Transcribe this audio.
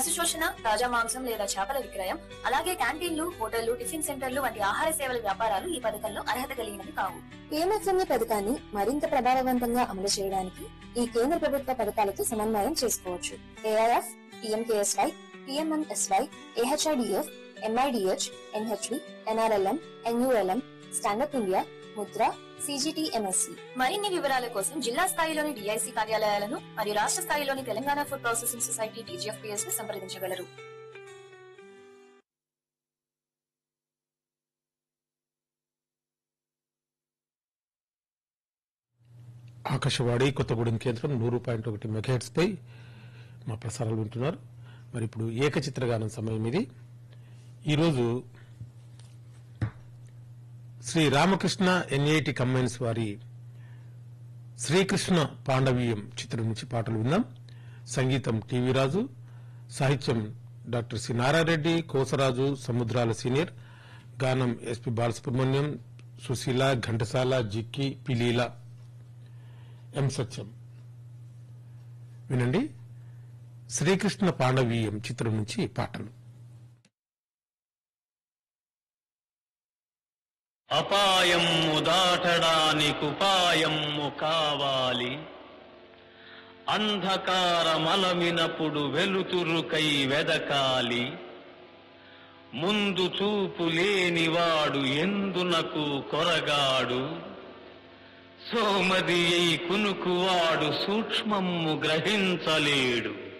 పశు శోషణ తాజా మాంసం లేదా చేపల విక్రయం అలాగే క్యాంటీన్లు హోటళ్లు టిఫిన్ సెంటర్లు వంటి ఆహార సేవల వ్యాపారాలు ఈ పథకంలో అర్హత కలిగినవి కావు పిఎంఎఫ్ఎంఈ పథకాన్ని మరింత ప్రభావవంతంగా అమలు చేయడానికి ఈ కేంద్ర ప్రభుత్వ పథకాలతో సమన్వయం చేసుకోవచ్చు AIF PMKSY PMMSY AHIDF MIDH NHV NRLM NULM stand up India Mudra CGTMSC మరిన్ని వివరాల కోసం జిల్లా స్థాయిలోని డిఐసి కార్యాలయాలను మరియు రాష్ట్ర స్థాయిలోని Telangana food processing society TGFPS ను సంప్రదించగలరు ఆకాశవాణి కొత్తగూడెం కేంద్రం నూరు పాయింట్ ఒకటి మెగాహెట్స్ పై మా ప్రసారాలు వింటున్నారు మరి ఇప్పుడు ఏకచిత్రగానం సమయం ఇది ఈరోజు శ్రీ రామకృష్ణ ఎన్ఐటి కంబైన్స్ వారి శ్రీకృష్ణ పాండవీయం చిత్రం నుంచి పాటలు విందాం సంగీతం టీవీ రాజు సాహిత్యం doctor C Nara Reddy Kosaraju Samudrala senior గానం ఎస్పి బాలసుబ్రహ్మణ్యం సుశీల ఘంటసాల జిక్కి పిలీల ఎం సత్యం వినండి శ్రీకృష్ణ పాండవీయం చిత్రం నుంచి పాటలు అపాయము దాటడానికుపాయము కావాలి అంధకారమలమినప్పుడు వెలుతురుకై వెదకాలి ముందు చూపు లేనివాడు ఎందునకు కొరగాడు సోమది కునుకువాడు సూక్ష్మము గ్రహించలేడు